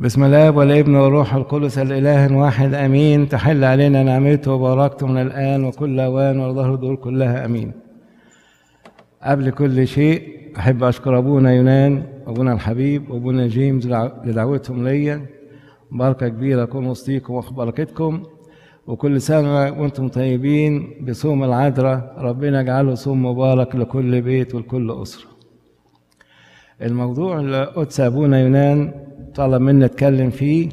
بسم الله والابن والروح القدس الاله واحد امين تحل علينا نعمته وبركته من الان وكل اوان والظهر دول كلها امين قبل كل شيء احب اشكر ابونا يونان وابونا الحبيب وابونا جيمس لدعوتهم ليا بركه كبيره تكون وسطيكم وبركتكم وكل سنه وانتم طيبين بصوم العذراء ربنا يجعله صوم مبارك لكل بيت ولكل اسره الموضوع اللي قدس ابونا يونان طلب منا نتكلم فيه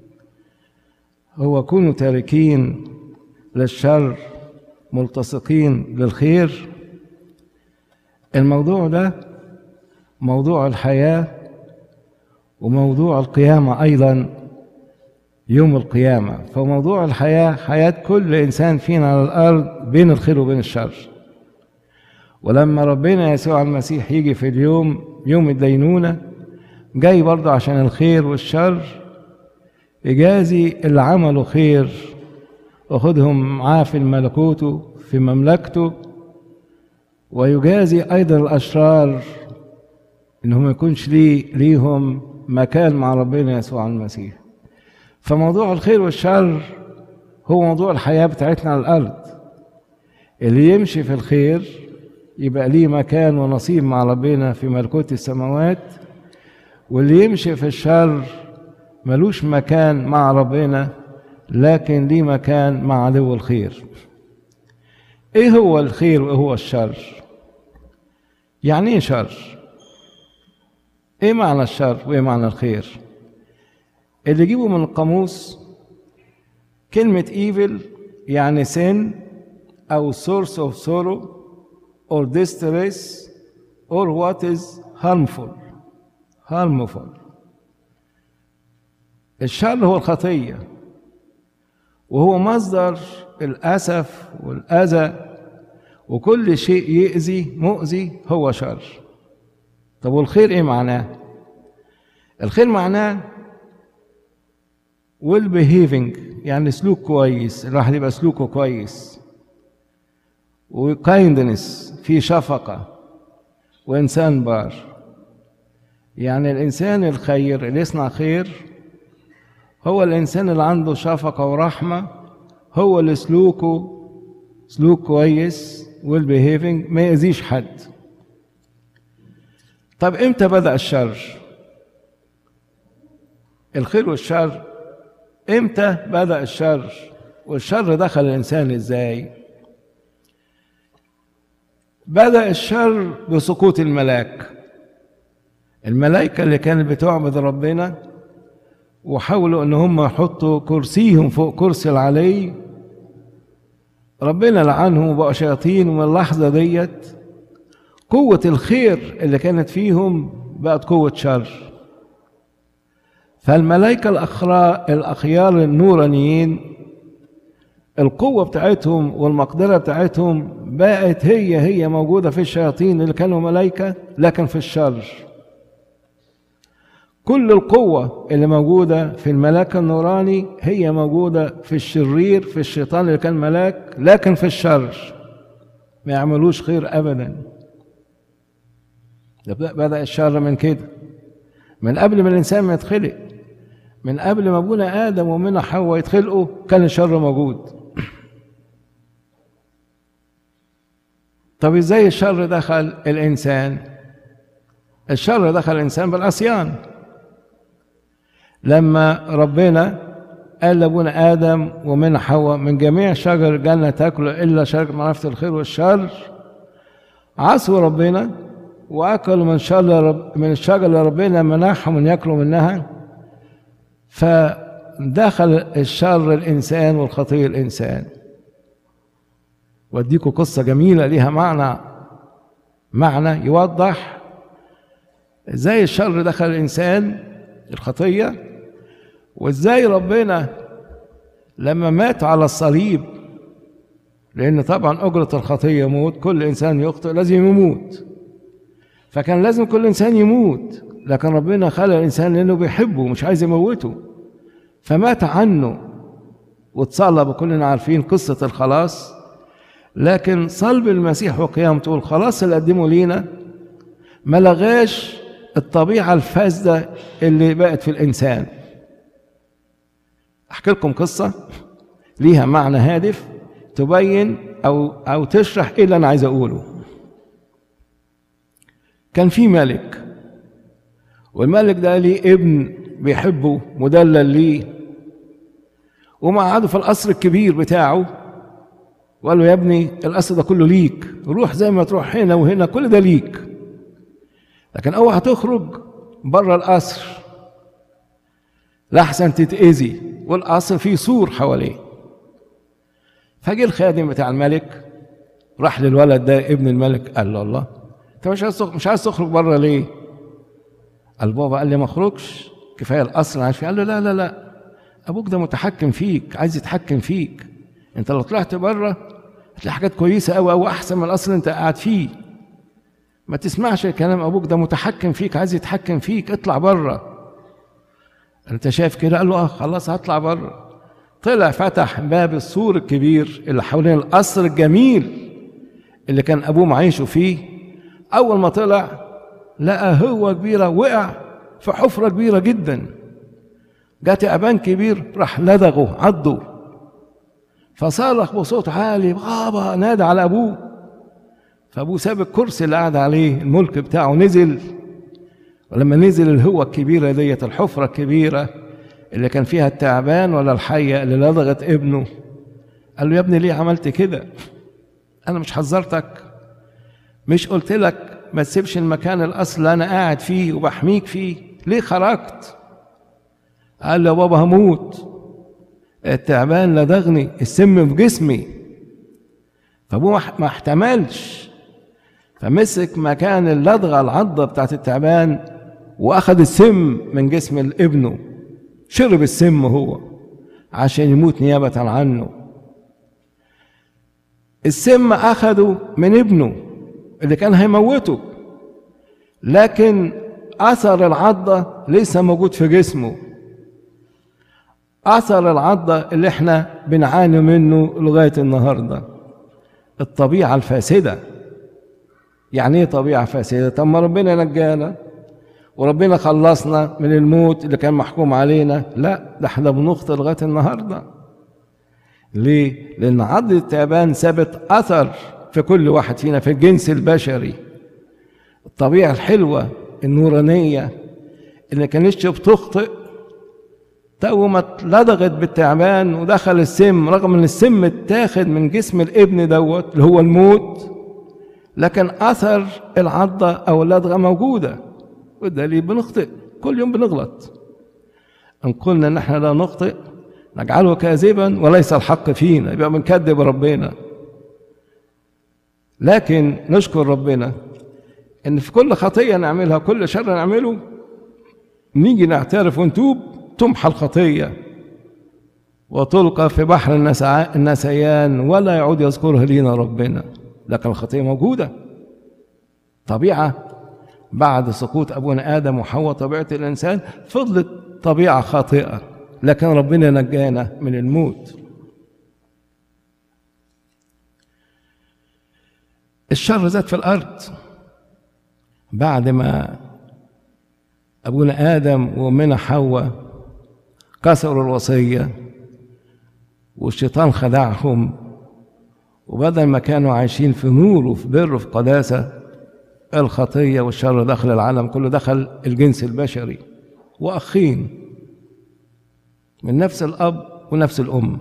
هو كونوا تاركين للشر ملتصقين بالخير الموضوع ده موضوع الحياة وموضوع القيامة أيضا يوم القيامة فموضوع الحياة حياة كل إنسان فينا على الأرض بين الخير وبين الشر ولما ربنا يسوع المسيح يجي في اليوم يوم الدينونة جاي برضه عشان الخير والشر يجازي اللي عملوا خير وخدهم معاه في ملكوته في مملكته ويجازي أيضا الأشرار إنهم ما يكونش ليه ليهم مكان مع ربنا يسوع المسيح فموضوع الخير والشر هو موضوع الحياة بتاعتنا على الأرض اللي يمشي في الخير يبقى ليه مكان ونصيب مع ربنا في ملكوت السماوات واللي يمشي في الشر ملوش مكان مع ربنا لكن ليه مكان مع عدو الخير ايه هو الخير وايه هو الشر يعني ايه شر ايه معنى الشر وايه معنى الخير اللي يجيبه من القاموس كلمة evil يعني sin أو source of sorrow or distress or what is harmful harmful الشر هو الخطية وهو مصدر الأسف والأذى وكل شيء يأذي مؤذي هو شر طب والخير ايه معناه الخير معناه ويل behaving يعني سلوك كويس الواحد يبقى سلوكه كويس وكايندنس في شفقة وإنسان بار يعني الإنسان الخير اللي يصنع خير هو الإنسان اللي عنده شفقة ورحمة هو اللي سلوكه سلوك كويس ويل behaving ما يأذيش حد طب امتى بدأ الشر الخير والشر امتى بدأ الشر والشر دخل الإنسان ازاي بدأ الشر بسقوط الملاك الملائكة اللي كانت بتعبد ربنا وحاولوا ان هم يحطوا كرسيهم فوق كرسي العلي ربنا لعنهم وبقوا شياطين ومن اللحظة ديت قوة الخير اللي كانت فيهم بقت قوة شر فالملائكة الأخيار النورانيين القوة بتاعتهم والمقدرة بتاعتهم بقت هي هي موجودة في الشياطين اللي كانوا ملائكة لكن في الشر كل القوة اللي موجودة في الملاك النوراني هي موجودة في الشرير في الشيطان اللي كان ملاك لكن في الشر ما يعملوش خير أبدا بدأ الشر من كده من قبل ما الإنسان ما يتخلق من قبل ما أبونا آدم ومنا حواء يتخلقوا كان الشر موجود طب ازاي الشر دخل الإنسان الشر دخل الإنسان بالعصيان لما ربنا قال لابونا آدم ومن حواء من جميع شجر الجنة تاكلوا إلا شجر معرفة الخير والشر عصوا ربنا واكلوا من شجر من الشجره اللي ربنا منحهم ان ياكلوا منها فدخل الشر الانسان والخطيه الانسان واديكم قصه جميله ليها معنى معنى يوضح ازاي الشر دخل الانسان الخطيه وازاي ربنا لما مات على الصليب لان طبعا اجره الخطيه موت كل انسان يخطئ لازم يموت فكان لازم كل انسان يموت لكن ربنا خلق الانسان لانه بيحبه مش عايز يموته فمات عنه واتصلب كلنا عارفين قصه الخلاص لكن صلب المسيح وقيامته والخلاص اللي قدمه لينا ما لغاش الطبيعه الفاسده اللي بقت في الانسان احكي لكم قصه ليها معنى هادف تبين او او تشرح ايه اللي انا عايز اقوله كان في ملك والملك ده ليه ابن بيحبه مدلل ليه ومقعده في القصر الكبير بتاعه وقال له يا ابني القصر ده كله ليك روح زي ما تروح هنا وهنا كل ده ليك لكن اوعى هتخرج بره القصر لحسن تتأذي والقصر فيه سور حواليه فجه الخادم بتاع الملك راح للولد ده ابن الملك قال له الله انت مش عايز مش عايز تخرج بره ليه؟ قال بابا قال لي ما اخرجش كفايه القصر عايش فيه قال له لا لا لا ابوك ده متحكم فيك عايز يتحكم فيك انت لو طلعت بره هتلاقي حاجات كويسه قوي قوي احسن من القصر اللي انت قاعد فيه ما تسمعش كلام ابوك ده متحكم فيك عايز يتحكم فيك اطلع بره انت شايف كده قال له اه خلاص هطلع بره طلع فتح باب السور الكبير اللي حوالين القصر الجميل اللي كان ابوه معيشه فيه اول ما طلع لقى هو كبيره وقع في حفره كبيره جدا جه تعبان كبير راح لدغه عضه فصرخ بصوت عالي بابا نادى على ابوه فابوه ساب الكرسي اللي قاعد عليه الملك بتاعه نزل ولما نزل الهوة الكبيرة ديت الحفرة الكبيرة اللي كان فيها التعبان ولا الحية اللي لدغت ابنه قال له يا ابني ليه عملت كده أنا مش حذرتك مش قلت لك ما تسيبش المكان الأصل اللي أنا قاعد فيه وبحميك فيه ليه خرجت قال له يا بابا هموت التعبان لدغني السم في جسمي فابوه ما احتملش فمسك مكان اللدغه العضه بتاعت التعبان واخد السم من جسم ابنه شرب السم هو عشان يموت نيابه عنه السم اخده من ابنه اللي كان هيموته لكن اثر العضه لسه موجود في جسمه اثر العضه اللي احنا بنعاني منه لغايه النهارده الطبيعه الفاسده يعني ايه طبيعه فاسده طب ما ربنا نجانا وربنا خلصنا من الموت اللي كان محكوم علينا لا ده احنا بنخطئ لغايه النهارده ليه لان عضه التعبان سابت اثر في كل واحد فينا في الجنس البشري الطبيعه الحلوه النورانيه اللي كانتش بتخطئ تو ما اتلدغت بالتعبان ودخل السم رغم ان السم اتاخد من جسم الابن دوت اللي هو الموت لكن اثر العضه او اللدغه موجوده والدليل بنخطئ كل يوم بنغلط ان قلنا ان احنا لا نخطئ نجعله كاذبا وليس الحق فينا يبقى بنكذب ربنا لكن نشكر ربنا ان في كل خطيه نعملها كل شر نعمله نيجي نعترف ونتوب تمحى الخطيه وتلقى في بحر النسيان ولا يعود يذكرها لينا ربنا لكن الخطيه موجوده طبيعه بعد سقوط ابونا ادم وحواء طبيعه الانسان فضلت طبيعه خاطئه لكن ربنا نجانا من الموت الشر زاد في الارض بعد ما ابونا ادم وامنا حواء كسروا الوصيه والشيطان خدعهم وبدل ما كانوا عايشين في نور وفي بر وفي قداسه الخطيه والشر دخل العالم كله دخل الجنس البشري واخين من نفس الاب ونفس الام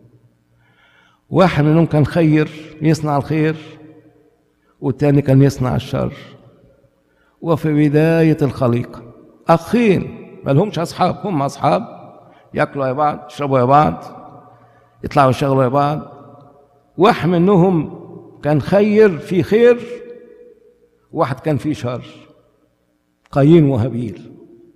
واحد منهم كان خير يصنع الخير والتاني كان يصنع الشر وفي بداية الخليقة أخين ما لهمش أصحاب هم أصحاب ياكلوا يا بعض يشربوا يا بعض يطلعوا يشتغلوا يا بعض واحد منهم كان خير في خير واحد كان فيه شر قايين وهابيل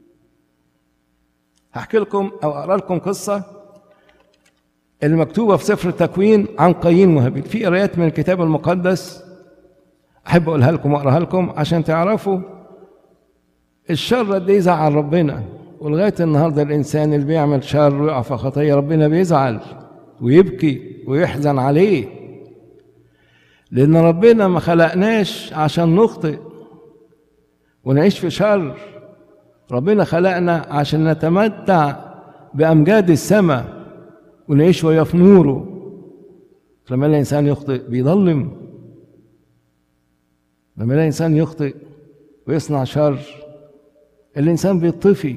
هحكي لكم او اقرا لكم قصه المكتوبه في سفر التكوين عن قايين وهابيل في قرايات من الكتاب المقدس احب اقولها لكم واقراها لكم عشان تعرفوا الشر قد ايه يزعل ربنا ولغايه النهارده الانسان اللي بيعمل شر ويقع في خطيه ربنا بيزعل ويبكي ويحزن عليه لان ربنا ما خلقناش عشان نخطئ ونعيش في شر ربنا خلقنا عشان نتمتع بامجاد السماء ونعيش شوية في نوره لما الإنسان يخطئ بيظلم لما الإنسان يخطئ ويصنع شر الإنسان بيطفي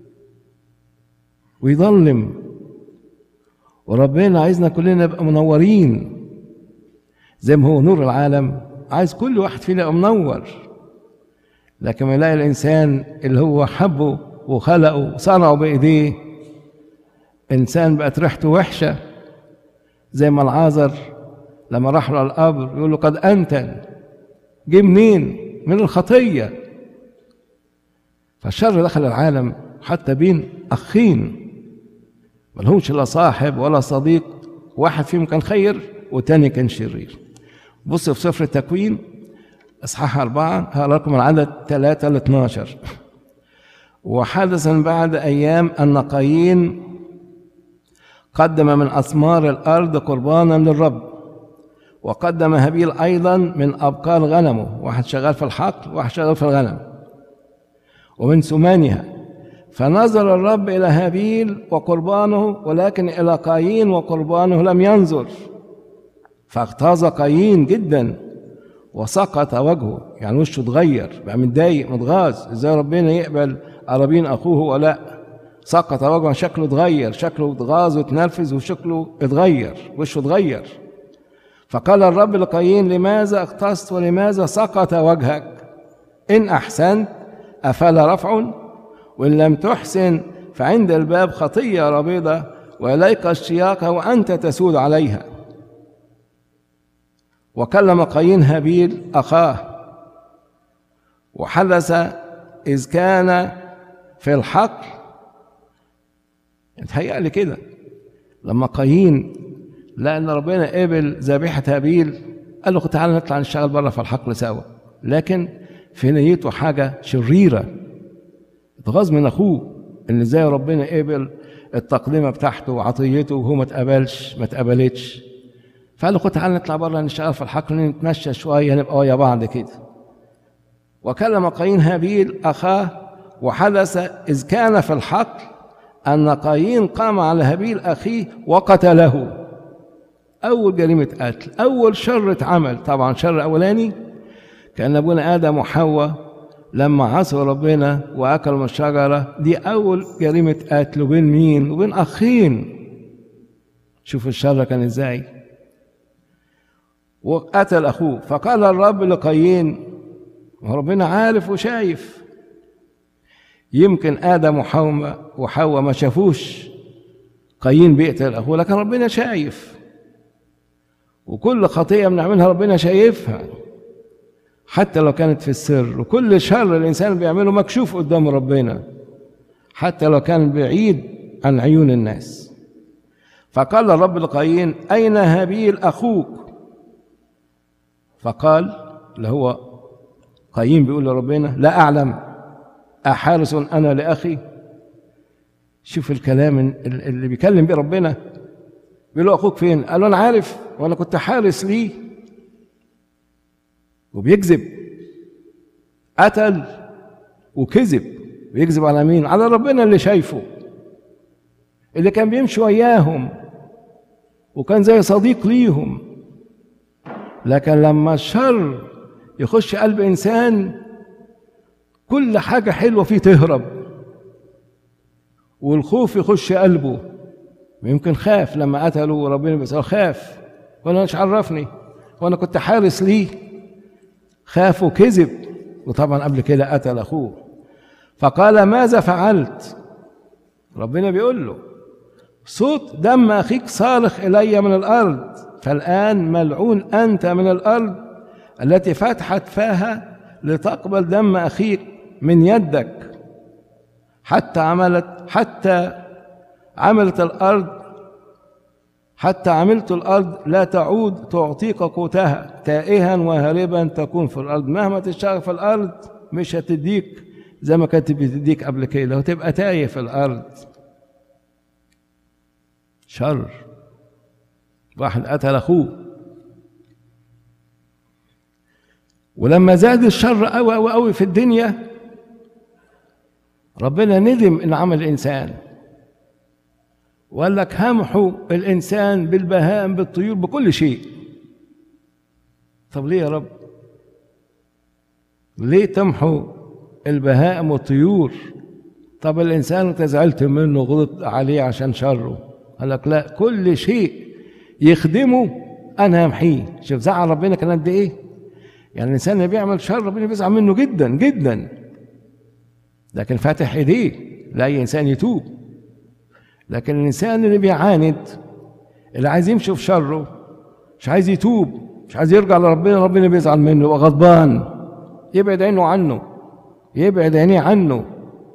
ويظلم وربنا عايزنا كلنا نبقى منورين زي ما هو نور العالم عايز كل واحد فينا يبقى منور لكن ما يلاقي الإنسان اللي هو حبه وخلقه وصنعه بإيديه إنسان بقت ريحته وحشة زي ما العازر لما راح له القبر يقول له قد أنتن جه منين؟ من الخطية فالشر دخل العالم حتى بين أخين ملهمش لا صاحب ولا صديق واحد فيهم كان خير والتاني كان شرير بص في سفر التكوين اصحاح أربعة هقرا لكم العدد ثلاثة ل 12 وحدث بعد أيام أن قايين قدم من أثمار الأرض قربانا للرب وقدم هابيل أيضا من أبقار غنمه واحد شغال في الحقل واحد شغال في الغنم ومن سمانها فنظر الرب إلى هابيل وقربانه ولكن إلى قايين وقربانه لم ينظر فاغتاظ قايين جدا وسقط وجهه يعني وشه اتغير بقى متضايق متغاظ ازاي ربنا يقبل قرابين اخوه ولا سقط وجهه شكله اتغير شكله اتغاظ واتنرفز وشكله اتغير وشه اتغير فقال الرب لقايين لماذا اغتصت ولماذا سقط وجهك ان احسنت افلا رفع وان لم تحسن فعند الباب خطيه ربيضه واليك اشتياقها وانت تسود عليها وكلم قايين هابيل اخاه وحدث اذ كان في الحقل اتهيأ كده لما قايين لقى ان ربنا قبل ذبيحه هابيل قال له تعالى نطلع نشتغل بره في الحقل سوا لكن في نيته حاجه شريره اتغاظ من اخوه ان ازاي ربنا قبل التقدمه بتاعته وعطيته وهو ما اتقبلش ما اتقبلتش فقال له خد تعالى نطلع بره نشتغل في الحقل نتمشى شويه نبقى ويا بعض كده وكلم قايين هابيل اخاه وحدث اذ كان في الحقل ان قايين قام على هابيل اخيه وقتله اول جريمه قتل اول شر اتعمل طبعا شر اولاني كان ابونا ادم وحواء لما عصوا ربنا واكلوا من الشجره دي اول جريمه قتل وبين مين وبين اخين شوفوا الشر كان ازاي وقتل اخوه فقال الرب لقايين وربنا عارف وشايف يمكن ادم وحواء وحواء ما شافوش قايين بيقتل اخوه لكن ربنا شايف وكل خطيه بنعملها ربنا شايفها حتى لو كانت في السر وكل شر الانسان بيعمله مكشوف قدام ربنا حتى لو كان بعيد عن عيون الناس فقال الرب لقايين اين هابيل اخوك فقال اللي هو قايين بيقول لربنا لا اعلم احارس انا لاخي شوف الكلام اللي بيكلم بيه ربنا بيقول له اخوك فين قال له انا عارف وانا كنت حارس ليه وبيكذب قتل وكذب بيكذب على مين على ربنا اللي شايفه اللي كان بيمشي وياهم وكان زي صديق ليهم لكن لما الشر يخش قلب انسان كل حاجه حلوه فيه تهرب والخوف يخش قلبه يمكن خاف لما قتلوا وربنا بيسأله خاف وانا مش عرفني وانا كنت حارس ليه خاف وكذب وطبعا قبل كده قتل اخوه فقال ماذا فعلت ربنا بيقول له صوت دم اخيك صارخ الي من الارض فالان ملعون انت من الارض التي فتحت فاها لتقبل دم اخيك من يدك حتى عملت حتى عملت الارض حتى عملت الارض لا تعود تعطيك قوتها تائها وهاربا تكون في الارض مهما تشتغل في الارض مش هتديك زي ما كانت بتديك قبل كده وتبقى تايه في الارض شر واحد قتل اخوه ولما زاد الشر قوي قوي قوي في الدنيا ربنا ندم ان عمل الانسان وقال لك همحوا الانسان بالبهائم بالطيور بكل شيء طب ليه يا رب ليه تمحوا البهائم والطيور طب الانسان انت زعلت منه غضبت عليه عشان شره قال لك لا كل شيء يخدمه انا همحيه شوف زعل ربنا كان قد ايه يعني الانسان اللي بيعمل شر ربنا بيزعل منه جدا جدا لكن فاتح ايديه لاي انسان يتوب لكن الانسان اللي بيعاند اللي عايز يمشي في شره مش عايز يتوب مش عايز يرجع لربنا ربنا بيزعل منه يبقى غضبان يبعد عينه عنه يبعد عينيه عنه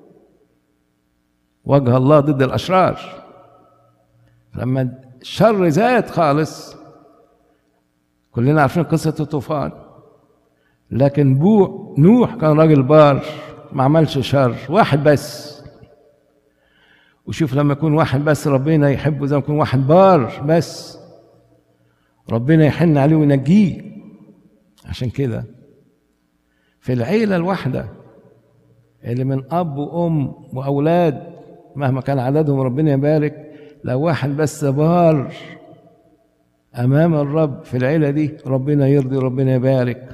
وجه الله ضد الاشرار لما الشر زاد خالص كلنا عارفين قصه الطوفان لكن بو نوح كان راجل بار ما عملش شر واحد بس وشوف لما يكون واحد بس ربنا يحبه زي ما يكون واحد بار بس ربنا يحن عليه وينجيه عشان كده في العيلة الواحدة اللي من أب وأم وأولاد مهما كان عددهم ربنا يبارك لو واحد بس بار أمام الرب في العيلة دي ربنا يرضي ربنا يبارك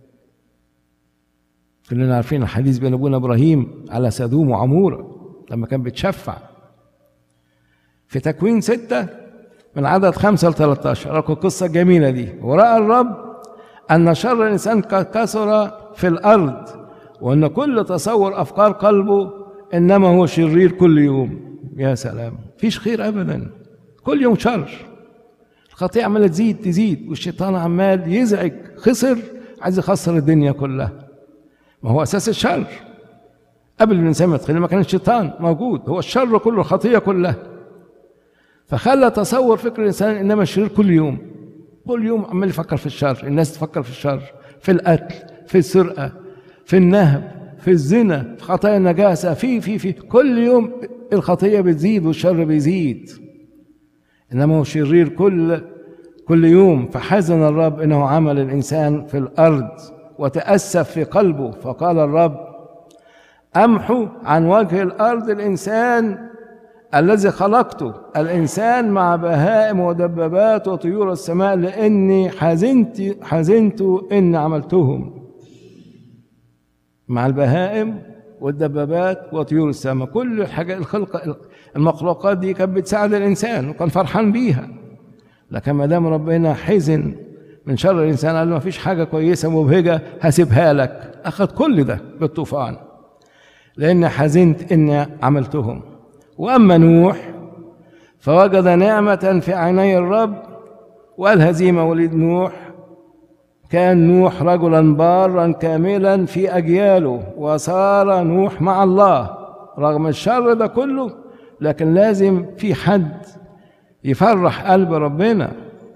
كلنا عارفين الحديث بين ابونا ابراهيم على سدوم وعموره لما كان بيتشفع في تكوين ستة من عدد خمسة ل 13 لكم القصة الجميلة دي ورأى الرب أن شر الإنسان قد كثر في الأرض وأن كل تصور أفكار قلبه إنما هو شرير كل يوم يا سلام فيش خير أبدا كل يوم شر الخطيئة عمالة تزيد تزيد والشيطان عمال يزعج خسر عايز يخسر الدنيا كلها ما هو اساس الشر قبل الانسان ما يدخل ما كان الشيطان موجود هو الشر كله الخطيه كلها فخلى تصور فكر الانسان انما الشرير كل يوم كل يوم عمال يفكر في الشر الناس تفكر في الشر في القتل في السرقه في النهب في الزنا في خطايا النجاسه في في في كل يوم الخطيه بتزيد والشر بيزيد انما هو شرير كل كل يوم فحزن الرب انه عمل الانسان في الارض وتأسف في قلبه فقال الرب أمحو عن وجه الأرض الإنسان الذي خلقته الإنسان مع بهائم ودبابات وطيور السماء لأني حزنت حزنت إن عملتهم مع البهائم والدبابات وطيور السماء كل الحاجات الخلق المخلوقات دي كانت بتساعد الإنسان وكان فرحان بيها لكن ما دام ربنا حزن من شر الانسان قال له ما فيش حاجه كويسه مبهجه هسيبها لك اخذ كل ده بالطوفان لان حزنت اني عملتهم واما نوح فوجد نعمه في عيني الرب والهزيمه ولد نوح كان نوح رجلا بارا كاملا في اجياله وصار نوح مع الله رغم الشر ده كله لكن لازم في حد يفرح قلب ربنا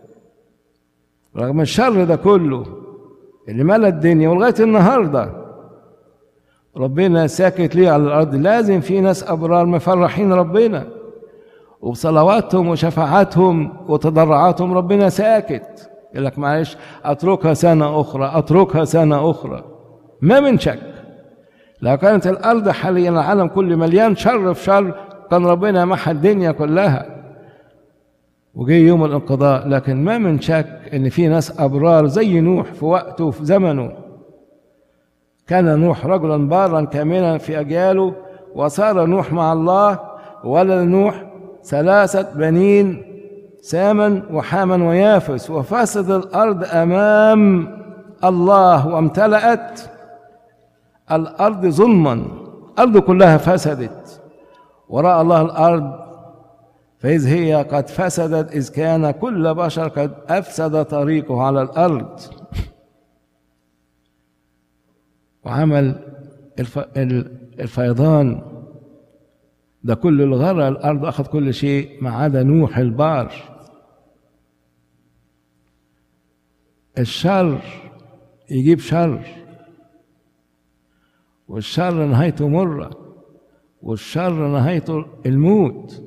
رغم الشر ده كله اللي ملا الدنيا ولغايه النهارده ربنا ساكت ليه على الارض لازم في ناس ابرار مفرحين ربنا وبصلواتهم وشفاعاتهم وتضرعاتهم ربنا ساكت يقول لك معلش اتركها سنه اخرى اتركها سنه اخرى ما من شك لو كانت الارض حاليا العالم كله مليان شر في شر كان ربنا محى الدنيا كلها وجه يوم الانقضاء لكن ما من شك ان في ناس ابرار زي نوح في وقته وفي زمنه كان نوح رجلا بارا كاملا في اجياله وصار نوح مع الله ولد نوح ثلاثه بنين ساما وحاما ويافس وفسد الارض امام الله وامتلأت الارض ظلما الارض كلها فسدت وراء الله الارض فإذ هي قد فسدت إذ كان كل بشر قد أفسد طريقه على الأرض وعمل الف... الفيضان ده كل الغرة الأرض أخذ كل شيء ما عدا نوح البار الشر يجيب شر والشر نهايته مرة والشر نهايته الموت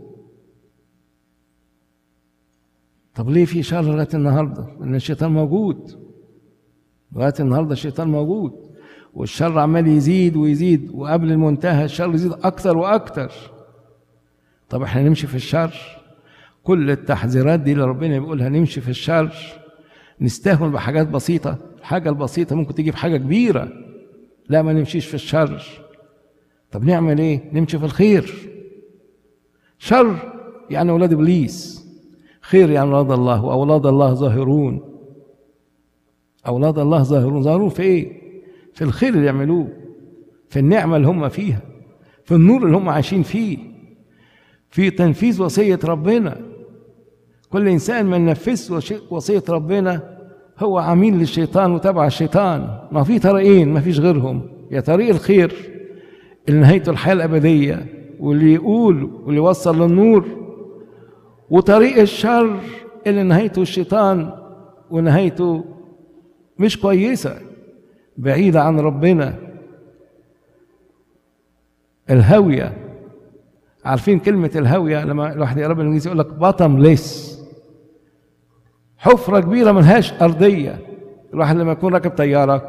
طب ليه في شر لغايه النهارده؟ لان الشيطان موجود لغايه النهارده الشيطان موجود والشر عمال يزيد ويزيد وقبل المنتهى الشر يزيد اكتر واكتر طب احنا نمشي في الشر كل التحذيرات دي اللي ربنا بيقولها نمشي في الشر نستهون بحاجات بسيطة الحاجة البسيطة ممكن تجيب حاجة كبيرة لا ما نمشيش في الشر طب نعمل ايه نمشي في الخير شر يعني اولاد ابليس خير يعني اولاد الله واولاد الله ظاهرون اولاد الله ظاهرون ظاهرون في ايه في الخير اللي يعملوه في النعمه اللي هم فيها في النور اللي هم عايشين فيه في تنفيذ وصيه ربنا كل انسان ما ينفذش وصيه ربنا هو عميل للشيطان وتبع الشيطان ما في طريقين ما فيش غيرهم يا طريق الخير اللي نهايته الحياه الابديه واللي يقول واللي يوصل للنور وطريق الشر اللي نهايته الشيطان ونهايته مش كويسه بعيده عن ربنا الهاويه عارفين كلمه الهاويه لما الواحد يقرا بالانجليزي يقول لك بطم ليس حفره كبيره ملهاش ارضيه الواحد لما يكون راكب طياره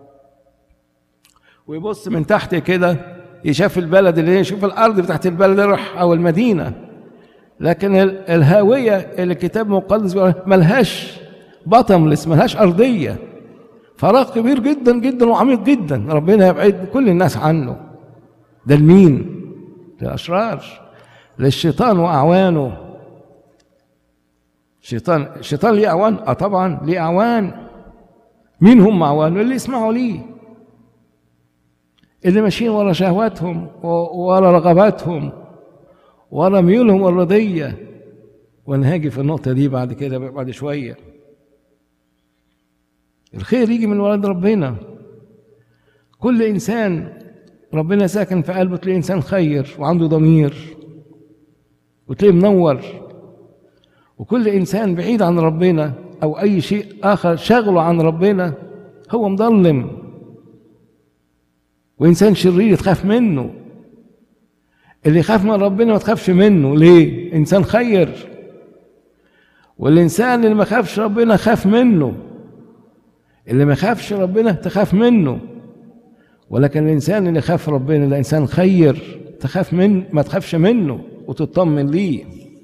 ويبص من تحت كده يشاف البلد اللي يشوف الارض بتاعت البلد يروح او المدينه لكن الهاويه اللي الكتاب المقدس بيقول ملهاش بطملس ملهاش ارضيه فراغ كبير جدا جدا وعميق جدا ربنا يبعد كل الناس عنه ده لمين للاشرار للشيطان واعوانه الشيطان الشيطان ليه اعوان اه طبعا ليه اعوان مين هم اعوانه اللي يسمعوا ليه اللي ماشيين ورا شهواتهم ورا رغباتهم ورا ميولهم الرضية وانا هاجي في النقطة دي بعد كده بعد شوية الخير يجي من ولد ربنا كل إنسان ربنا ساكن في قلبه تلاقيه إنسان خير وعنده ضمير وتلاقيه منور وكل إنسان بعيد عن ربنا أو أي شيء آخر شغله عن ربنا هو مظلم وإنسان شرير تخاف منه اللي يخاف من ربنا ما تخافش منه ليه إنسان خير والإنسان اللي ما خافش ربنا خاف منه اللي ما خافش ربنا تخاف منه ولكن الإنسان اللي خاف ربنا ده إنسان خير تخاف من ما تخافش منه وتطمن ليه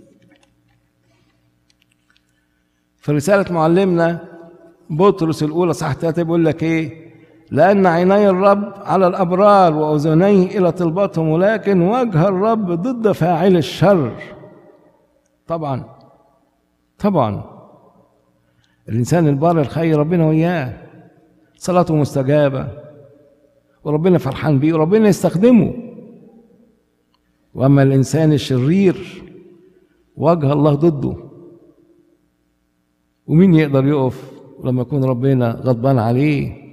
في رسالة معلمنا بطرس الأولى صح ثلاثة بيقول لك إيه لأن عيني الرب على الأبرار وأذنيه إلى طلباتهم ولكن وجه الرب ضد فاعل الشر طبعا طبعا الإنسان البار الخير ربنا وياه صلاته مستجابة وربنا فرحان بيه وربنا يستخدمه وأما الإنسان الشرير وجه الله ضده ومين يقدر يقف لما يكون ربنا غضبان عليه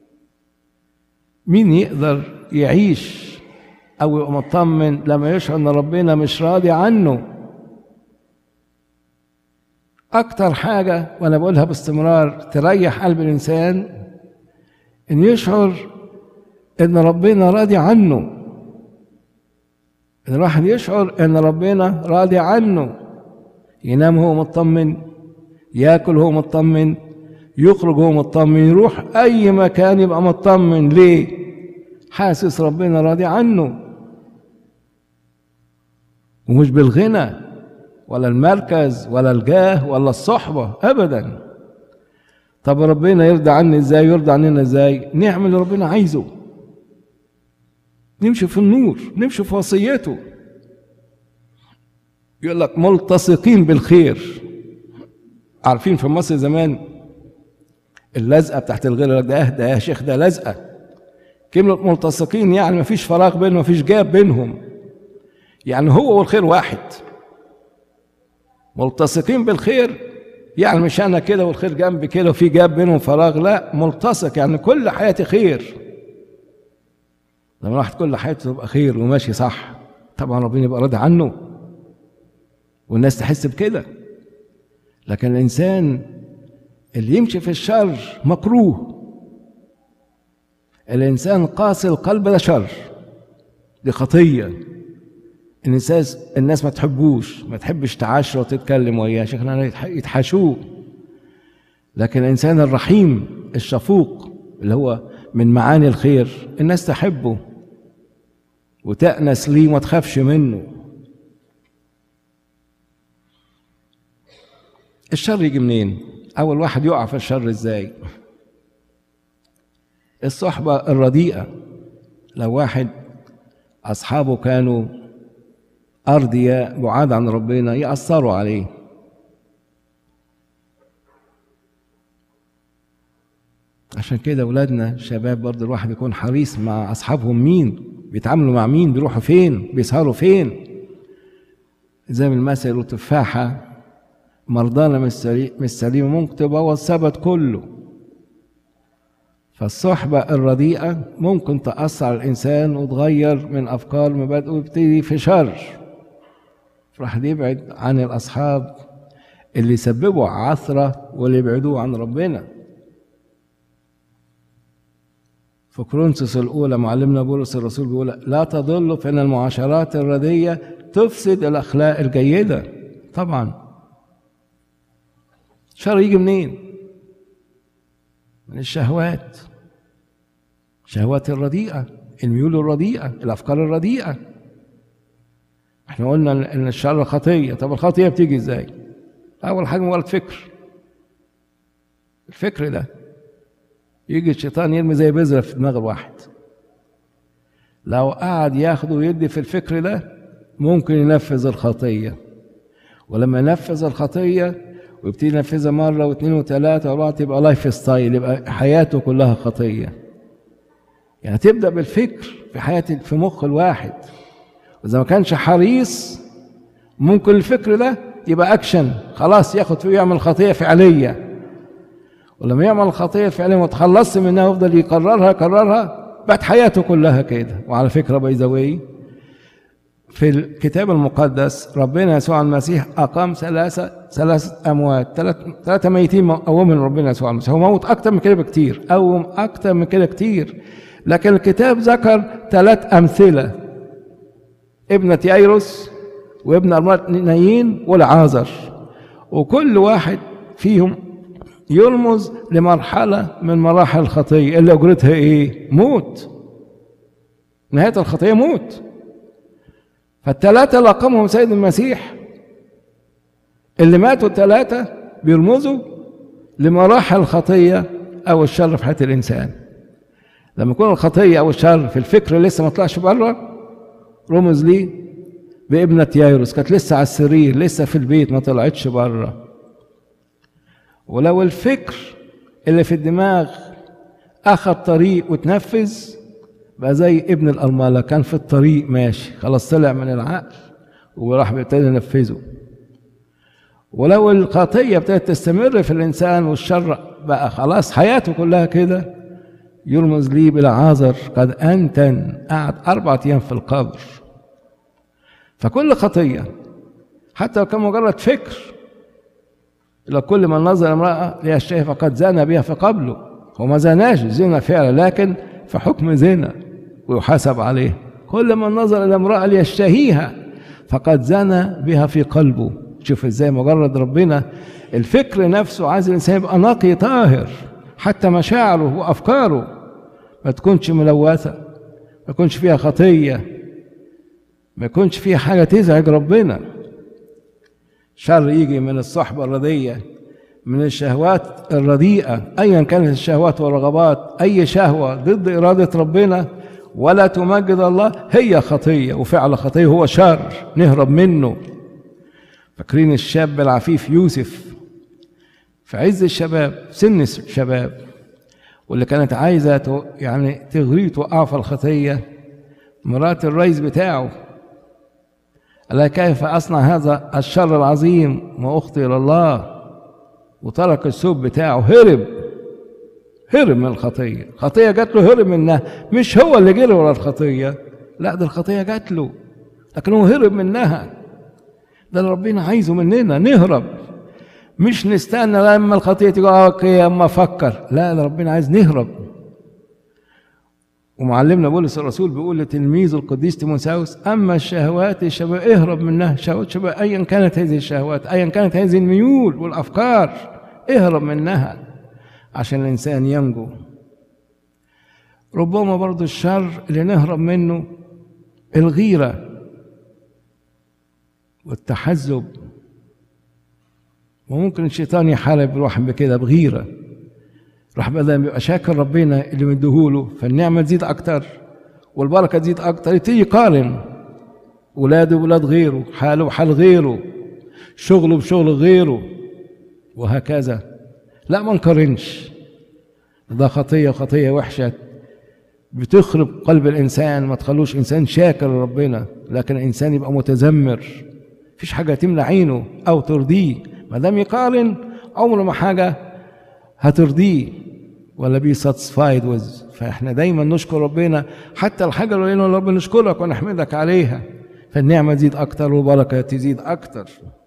مين يقدر يعيش او يبقى مطمن لما يشعر ان ربنا مش راضي عنه اكتر حاجه وانا بقولها باستمرار تريح قلب الانسان ان يشعر ان ربنا راضي عنه ان الواحد يشعر ان ربنا راضي عنه ينام هو مطمن ياكل هو مطمن يخرج هو مطمن يروح اي مكان يبقى مطمن ليه حاسس ربنا راضي عنه ومش بالغنى ولا المركز ولا الجاه ولا الصحبة أبدا طب ربنا يرضى عني ازاي يرضى عننا ازاي نعمل اللي ربنا عايزه نمشي في النور نمشي في وصيته يقول لك ملتصقين بالخير عارفين في مصر زمان اللزقه بتاعت الغير ده ده يا شيخ ده لزقه كلمه ملتصقين يعني ما فيش فراغ بينهم ما فيش جاب بينهم يعني هو والخير واحد ملتصقين بالخير يعني مش انا كده والخير جنبي كده وفي جاب بينهم فراغ لا ملتصق يعني كل حياتي خير لما الواحد كل حياته تبقى خير وماشي صح طبعا ربنا يبقى راضي عنه والناس تحس بكده لكن الانسان اللي يمشي في الشر مكروه الانسان قاسي القلب ده شر دي خطيه الناس الناس ما تحبوش ما تحبش تعاشره وتتكلم وياه شيخنا يتحاشوه لكن الانسان الرحيم الشفوق اللي هو من معاني الخير الناس تحبه وتأنس ليه وما تخافش منه الشر يجي منين اول واحد يقع في الشر ازاي الصحبة الرديئة لو واحد أصحابه كانوا أرضياء بعاد عن ربنا يأثروا عليه عشان كده أولادنا شباب برضه الواحد يكون حريص مع أصحابهم مين بيتعاملوا مع مين بيروحوا فين بيسهروا فين زي ما المثل يقولوا تفاحة مرضانا مش سليمة ممكن تبوظ السبت كله فالصحبة الرديئة ممكن تأثر على الإنسان وتغير من أفكار مبادئه ويبتدي في شر راح يبعد عن الأصحاب اللي يسببوا عثرة واللي يبعدوه عن ربنا في كورنثوس الأولى معلمنا بولس الرسول بيقول لا تضلوا فإن المعاشرات الردية تفسد الأخلاق الجيدة طبعا شر يجي منين؟ من الشهوات الشهوات الرديئة الميول الرديئة الأفكار الرديئة احنا قلنا ان الشر خطية طب الخطية بتيجي ازاي اول حاجة مجرد فكر الفكر ده يجي الشيطان يرمي زي بذرة في دماغ الواحد لو قعد ياخده ويدي في الفكر ده ممكن ينفذ الخطية ولما ينفذ الخطية ويبتدي ينفذها مرة واثنين وثلاثة وأربعة تبقى لايف ستايل يبقى حياته كلها خطية يعني تبدأ بالفكر في حياة في مخ الواحد وإذا ما كانش حريص ممكن الفكر ده يبقى أكشن خلاص ياخد فيه يعمل خطية فعلية ولما يعمل الخطية فعليا وتخلصت منها ويفضل يكررها يكررها بقت حياته كلها كده وعلى فكرة باي ذا في الكتاب المقدس ربنا يسوع المسيح أقام ثلاثة ثلاثة أموات ثلاثة ثلاثة ميتين قوم من ربنا يسوع المسيح هو موت أكتر من كده بكتير قوم أكتر من كده كتير لكن الكتاب ذكر ثلاث أمثلة ابنة يايروس وابن أرملة نايين والعازر وكل واحد فيهم يرمز لمرحلة من مراحل الخطية اللي أجرتها إيه؟ موت نهاية الخطية موت فالثلاثة اللي أقامهم سيد المسيح اللي ماتوا الثلاثة بيرمزوا لمراحل الخطية أو الشر في حياة الإنسان لما يكون الخطية أو الشر في الفكر لسه ما طلعش بره رمز ليه بابنة يايروس كانت لسه على السرير لسه في البيت ما طلعتش بره ولو الفكر اللي في الدماغ أخذ طريق وتنفذ بقى زي ابن الأرملة كان في الطريق ماشي خلاص طلع من العقل وراح بيبتدي ينفذه ولو الخطية ابتدت تستمر في الإنسان والشر بقى خلاص حياته كلها كده يرمز لي بالعازر قد أنتن قعد أربعة أيام في القبر فكل خطية حتى لو كان مجرد فكر لو كل من نظر امرأة ليشتهي فقد زنى بها في قبله هو ما زناش زنا فعلا لكن في حكم زنا ويحاسب عليه كل من نظر إلى امرأة ليشتهيها فقد زنى بها في قلبه شوف ازاي مجرد ربنا الفكر نفسه عايز الانسان يبقى نقي طاهر حتى مشاعره وافكاره ما تكونش ملوثه ما يكونش فيها خطيه ما يكونش فيها حاجه تزعج ربنا شر يجي من الصحبه الرديه من الشهوات الرديئه ايا كانت الشهوات والرغبات اي شهوه ضد اراده ربنا ولا تمجد الله هي خطيه وفعل خطيه هو شر نهرب منه فاكرين الشاب العفيف يوسف في عز الشباب سن الشباب واللي كانت عايزة يعني تغريه توقعه في الخطية مرات الرئيس بتاعه قال كيف أصنع هذا الشر العظيم وأخطي إلى الله وترك السوب بتاعه هرب هرب من الخطية الخطية جات له هرب منها مش هو اللي جري ورا الخطية لا ده الخطية جات له لكن هو هرب منها ده اللي ربنا عايزه مننا نهرب مش نستنى لما الخطيه تيجي اوكي اما افكر لا ده ربنا عايز نهرب ومعلمنا بولس الرسول بيقول لتلميذه القديس تيموساوس اما الشهوات الشباب اهرب منها شهوات شباب ايا كانت هذه الشهوات ايا كانت هذه الميول والافكار اهرب منها عشان الانسان ينجو ربما برضو الشر اللي نهرب منه الغيره والتحزب وممكن الشيطان يحارب الواحد بكده بغيرة راح بدل ما يبقى شاكر ربنا اللي مديهوله فالنعمة تزيد أكتر والبركة تزيد أكتر يبتدي يقارن ولاده بولاد غيره حاله بحال غيره شغله بشغل غيره وهكذا لا ما نقارنش ده خطية خطية وحشة بتخرب قلب الإنسان ما تخلوش إنسان شاكر لربنا لكن الإنسان يبقى متذمر مفيش حاجة تملى عينه أو ترضيه ما دام يقارن عمره ما حاجة هترضيه ولا بي ساتسفايد ويز فاحنا دايما نشكر ربنا حتى الحاجة اللي قلنا ربنا نشكرك ونحمدك عليها فالنعمة تزيد أكتر والبركة تزيد أكتر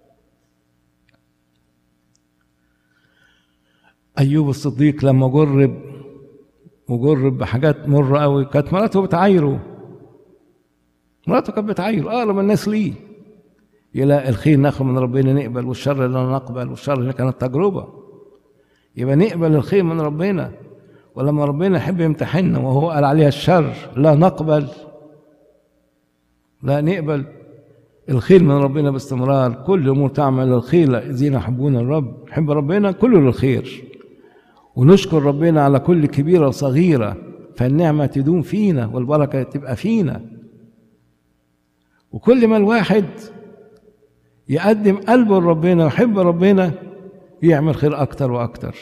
أيوب الصديق لما جرب وجرب بحاجات مرة قوي كانت مراته بتعايره مراته كانت بتعايره أقرب الناس ليه يلاقي الخير ناخد من ربنا نقبل والشر لا نقبل والشر اللي كانت تجربة يبقى نقبل الخير من ربنا ولما ربنا يحب يمتحننا وهو قال عليها الشر لا نقبل لا نقبل الخير من ربنا باستمرار كل امور تعمل للخير الذين يحبون الرب نحب ربنا كله للخير ونشكر ربنا على كل كبيره وصغيره فالنعمه تدوم فينا والبركه تبقى فينا وكل ما الواحد يقدم قلبه لربنا ويحب ربنا يعمل خير اكتر واكتر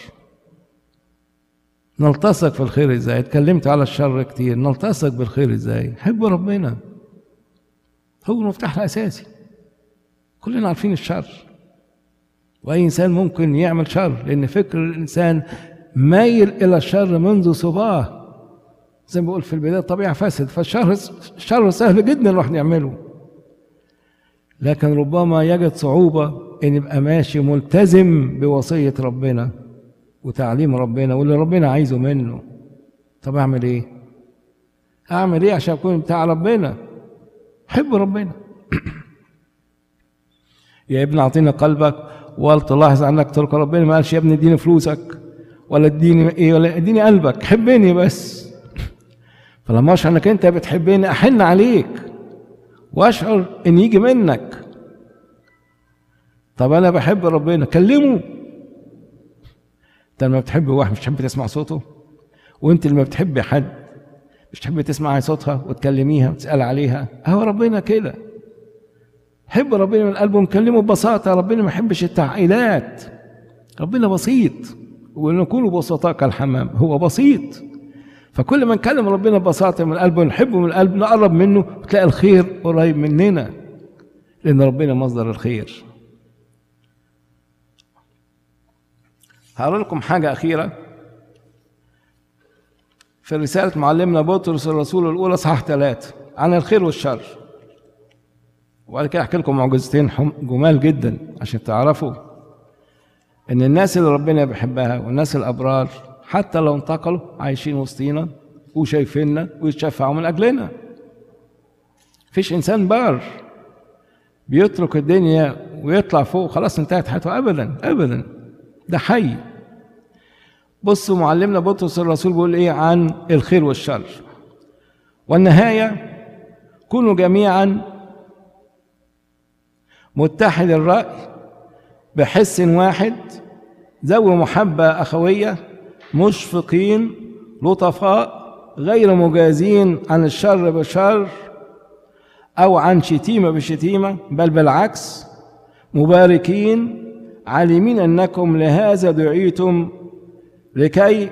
نلتصق في الخير ازاي اتكلمت على الشر كتير نلتصق بالخير ازاي حب ربنا هو المفتاح الاساسي كلنا عارفين الشر واي انسان ممكن يعمل شر لان فكر الانسان مايل الى الشر منذ صباه زي ما بقول في البدايه طبيعه فاسد فالشر الشر سهل جدا الواحد يعمله لكن ربما يجد صعوبه ان يبقى ماشي ملتزم بوصيه ربنا وتعليم ربنا واللي ربنا عايزه منه طب اعمل ايه اعمل ايه عشان اكون بتاع ربنا حب ربنا يا ابن اعطيني قلبك ولا تلاحظ عنك ترك ربنا ما قالش يا ابني اديني فلوسك ولا اديني ايه ولا اديني قلبك حبني بس فلما اشعر انك انت بتحبني احن عليك واشعر ان يجي منك طب انا بحب ربنا كلمه انت لما بتحب واحد مش تحب تسمع صوته وانت لما بتحب حد مش تحب تسمعي صوتها وتكلميها وتسأل عليها هو ربنا كده حب ربنا من قلبه ومكلمه ببساطة ربنا ما يحبش التعقيدات ربنا بسيط ونكون بسطاء كالحمام هو بسيط فكل ما نكلم ربنا ببساطة من قلبه نحبه من القلب نقرب منه وتلاقي الخير قريب مننا لأن ربنا مصدر الخير هقول لكم حاجة أخيرة في رسالة معلمنا بطرس الرسول الأولى صحاح ثلاثة عن الخير والشر وبعد كده أحكي لكم معجزتين جمال جدا عشان تعرفوا إن الناس اللي ربنا بيحبها والناس الأبرار حتى لو انتقلوا عايشين وسطينا وشايفيننا ويتشفعوا من أجلنا فيش إنسان بار بيترك الدنيا ويطلع فوق خلاص انتهت حياته أبدا أبدا ده حي بصوا معلمنا بطرس الرسول بيقول ايه عن الخير والشر والنهاية كونوا جميعا متحد الرأي بحس واحد ذوي محبة أخوية مشفقين لطفاء غير مجازين عن الشر بشر أو عن شتيمة بشتيمة بل بالعكس مباركين عالمين أنكم لهذا دعيتم لكي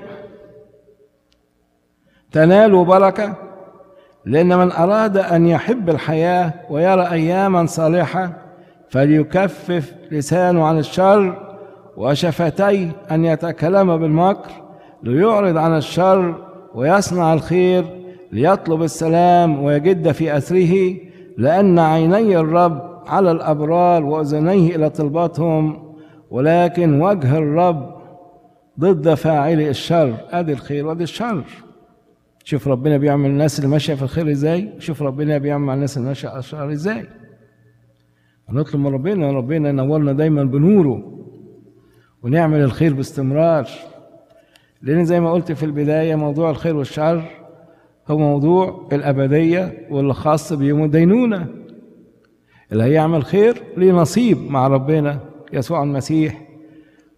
تنالوا بركة لأن من أراد أن يحب الحياة ويرى أياما صالحة فليكفف لسانه عن الشر وشفتيه أن يتكلم بالمكر ليعرض عن الشر ويصنع الخير ليطلب السلام ويجد في أثره لأن عيني الرب على الأبرار وأذنيه إلى طلباتهم ولكن وجه الرب ضد فاعل الشر ادي الخير وادي الشر شوف ربنا بيعمل الناس اللي ماشيه في الخير ازاي شوف ربنا بيعمل مع الناس اللي ماشيه على الشر ازاي نطلب من ربنا ربنا ينورنا دايما بنوره ونعمل الخير باستمرار لان زي ما قلت في البدايه موضوع الخير والشر هو موضوع الابديه واللي خاص بيوم الدينونه اللي هيعمل خير ليه نصيب مع ربنا يسوع المسيح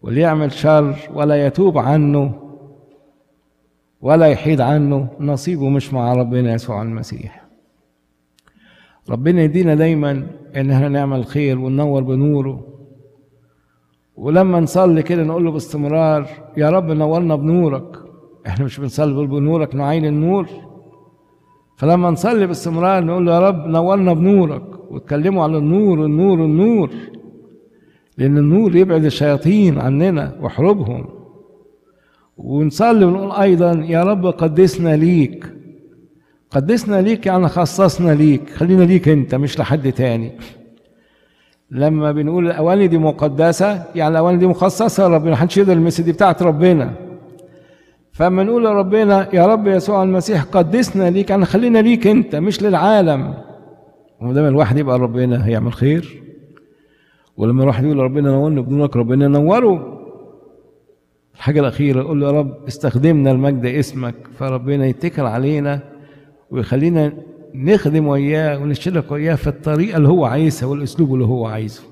واللي يعمل شر ولا يتوب عنه ولا يحيد عنه نصيبه مش مع ربنا يسوع المسيح ربنا يدينا دايما ان احنا نعمل خير وننور بنوره ولما نصلي كده نقول له باستمرار يا رب نورنا بنورك احنا مش بنصلي بنورك نعين النور فلما نصلي باستمرار نقول له يا رب نورنا بنورك واتكلموا على النور النور النور لان النور يبعد الشياطين عننا واحربهم ونصلي ونقول ايضا يا رب قدسنا ليك قدسنا ليك يعني خصصنا ليك خلينا ليك انت مش لحد تاني لما بنقول الاواني دي مقدسه يعني الاواني دي مخصصه ربنا محدش يقدر يلمس دي بتاعت ربنا فلما نقول لربنا يا رب يسوع المسيح قدسنا ليك يعني خلينا ليك انت مش للعالم وما دام الواحد يبقى ربنا هيعمل خير ولما الواحد يقول ربنا نورنا بدونك ربنا ينوره الحاجة الأخيرة يقول له يا رب استخدمنا المجد اسمك فربنا يتكل علينا ويخلينا نخدم وياه ونشترك وياه في الطريقة اللي هو عايزها والأسلوب اللي هو عايزه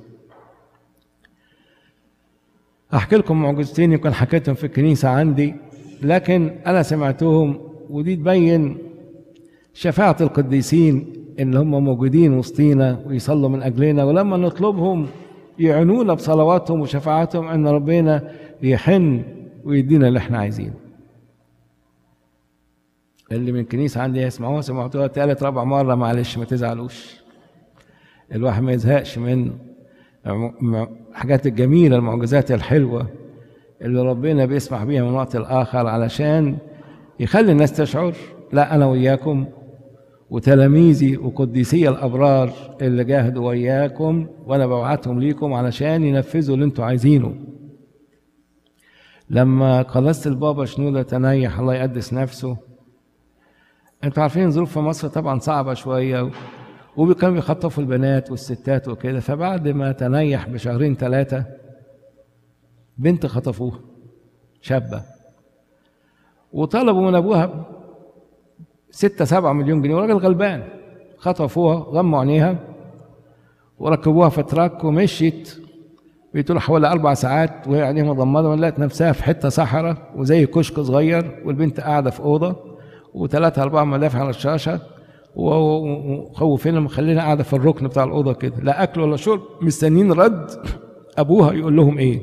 أحكي لكم معجزتين يمكن حكيتهم في الكنيسة عندي لكن أنا سمعتهم ودي تبين شفاعة القديسين اللي هم موجودين وسطينا ويصلوا من أجلنا ولما نطلبهم يعينونا بصلواتهم وشفاعتهم أن ربنا يحن ويدينا اللي احنا عايزينه اللي من الكنيسة عندي يسمعوها سمعتوها تالت رابع مرة معلش ما تزعلوش الواحد ما يزهقش من الحاجات الجميلة المعجزات الحلوة اللي ربنا بيسمح بيها من وقت لآخر علشان يخلي الناس تشعر لا أنا وياكم وتلاميذي وقديسي الأبرار اللي جاهدوا وياكم وأنا ببعتهم ليكم علشان ينفذوا اللي انتوا عايزينه لما قداسة البابا شنودة تنيح الله يقدس نفسه انتوا عارفين ظروف في مصر طبعا صعبة شوية وكانوا بيخطفوا البنات والستات وكده فبعد ما تنيح بشهرين ثلاثة بنت خطفوها شابة وطلبوا من أبوها ستة سبعة مليون جنيه وراجل غلبان خطفوها غموا عينيها وركبوها في تراك ومشيت بيقولوا حوالي أربع ساعات وهي عينيها مضمضة ولقت نفسها في حتة صحراء وزي كشك صغير والبنت قاعدة في أوضة وثلاثة أربعة مدافع على الشاشة وخوفين مخلينا قاعدة في الركن بتاع الأوضة كده لا أكل ولا شرب مستنيين رد أبوها يقول لهم إيه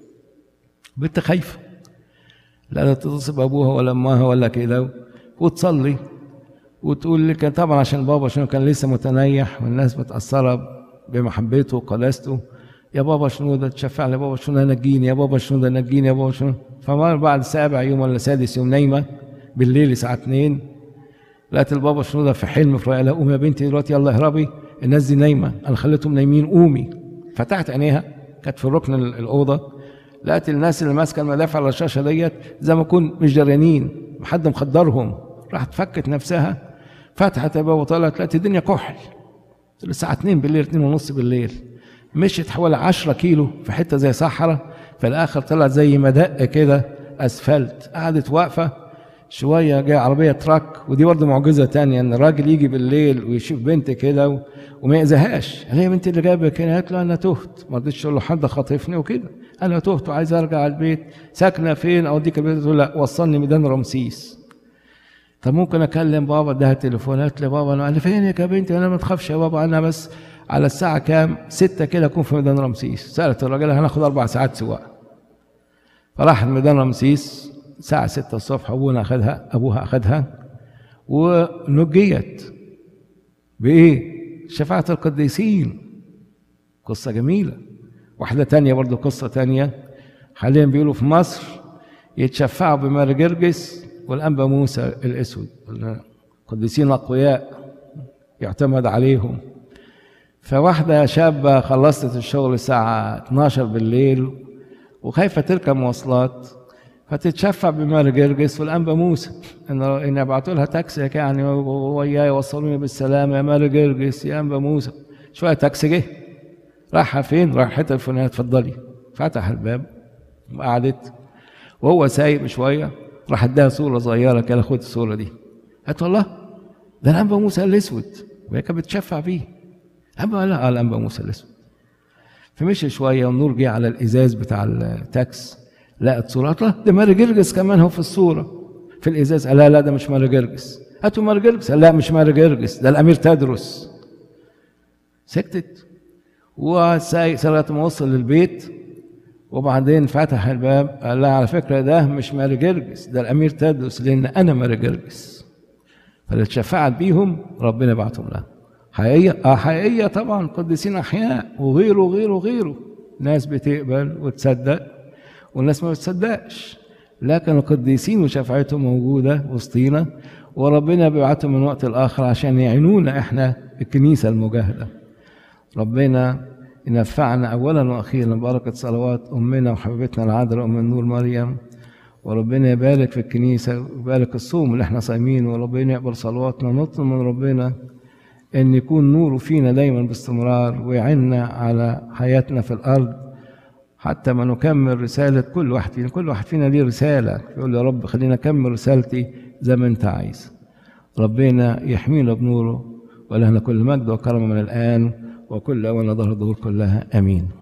بنت خايفة لا تتصل بأبوها ولا أمها ولا كده وتصلي وتقول لك طبعا عشان بابا عشان كان لسه متنيح والناس متأثرة بمحبته وقداسته يا بابا شنو ده تشفع لي بابا شنو نجيني يا بابا شنو ده نجيني يا بابا شنو فمر بعد سابع يوم ولا سادس يوم نايمه بالليل الساعه 2 لقيت البابا شنو ده في حلم في رؤيا قومي يا بنتي دلوقتي يلا اهربي الناس دي نايمه انا خليتهم نايمين قومي فتحت عينيها كانت في ركن الاوضه لقيت الناس اللي ماسكه المدافع على الشاشه ديت زي ما يكون مش دريانين حد مخدرهم راحت فكت نفسها فتحت الباب وطلعت لقيت الدنيا كحل الساعه 2 بالليل 2 ونص بالليل مشيت حوالي 10 كيلو في حته زي صحراء في الاخر طلعت زي مدق كده اسفلت قعدت واقفه شويه جايه عربيه تراك ودي برضه معجزه تانية ان الراجل يجي بالليل ويشوف بنت كده وما يأذيهاش قال هي بنت اللي جابك هنا قالت له انا تهت ما رضيتش اقول له حد خاطفني وكده انا تهت وعايز ارجع البيت ساكنه فين اوديك البيت تقول لا وصلني ميدان رمسيس طب ممكن اكلم بابا اداها التليفون قالت لي بابا انا قال فينك يا بنتي انا ما تخافش يا بابا انا بس على الساعة كام؟ ستة كده أكون في ميدان رمسيس، سألت الراجل هناخد أربع ساعات سواقة. فراحت ميدان رمسيس الساعة ستة الصبح أبونا أخدها أبوها أخدها ونجيت بإيه؟ شفاعة القديسين قصة جميلة واحدة تانية برضو قصة تانية حاليا بيقولوا في مصر يتشفعوا بمار جرجس والأنبا موسى الأسود قديسين أقوياء يعتمد عليهم فواحدة شابة خلصت الشغل الساعة 12 بالليل وخايفة تركب مواصلات فتتشفع بمار جرجس والأنبا موسى إن إن يبعتوا لها تاكسي يعني وياي يوصلوني بالسلامة يا مار جرجس يا أنبا موسى شوية تاكسي جه رايحة فين؟ رايحة الحتة الفلانية اتفضلي فتح الباب وقعدت وهو سايق شوية راح اداها صورة صغيرة كده خد الصورة دي قالت والله ده الأنبا موسى الأسود وهي كانت بتشفع فيه أما لا قال أنبا موسى الأسود فمشي شويه والنور جه على الازاز بتاع التاكس لقت صورة لا ده ماري جرجس كمان هو في الصورة في الإزاز قال لا لا ده مش ماري جرجس هاتوا ماري جرجس قال لا مش ماري جرجس ده الأمير تدرس سكتت وسايق لغاية ما وصل للبيت وبعدين فتح الباب قال لها على فكرة ده مش ماري جرجس ده الأمير تدرس لأن أنا ماري جرجس فاللي اتشفعت بيهم ربنا بعتهم لها حقيقية اه حقيقية طبعا قديسين أحياء وغيره وغيره وغيره ناس بتقبل وتصدق والناس ما بتصدقش لكن القديسين وشفاعتهم موجودة وسطينا وربنا بيبعتهم من وقت لآخر عشان يعينونا احنا الكنيسة المجاهدة ربنا ينفعنا أولا وأخيرا ببركة صلوات أمنا وحبيبتنا العذراء أم النور مريم وربنا يبارك في الكنيسة ويبارك الصوم اللي احنا صايمينه وربنا يقبل صلواتنا نطلب من ربنا ان يكون نوره فينا دايما باستمرار ويعيننا على حياتنا في الارض حتى ما نكمل رسالة كل واحد فينا كل واحد فينا ليه رسالة يقول يا رب خلينا أكمل رسالتي زي ما أنت عايز ربنا يحمينا بنوره ولهنا كل مجد وكرم من الآن وكل أول ظهر الظهور كلها آمين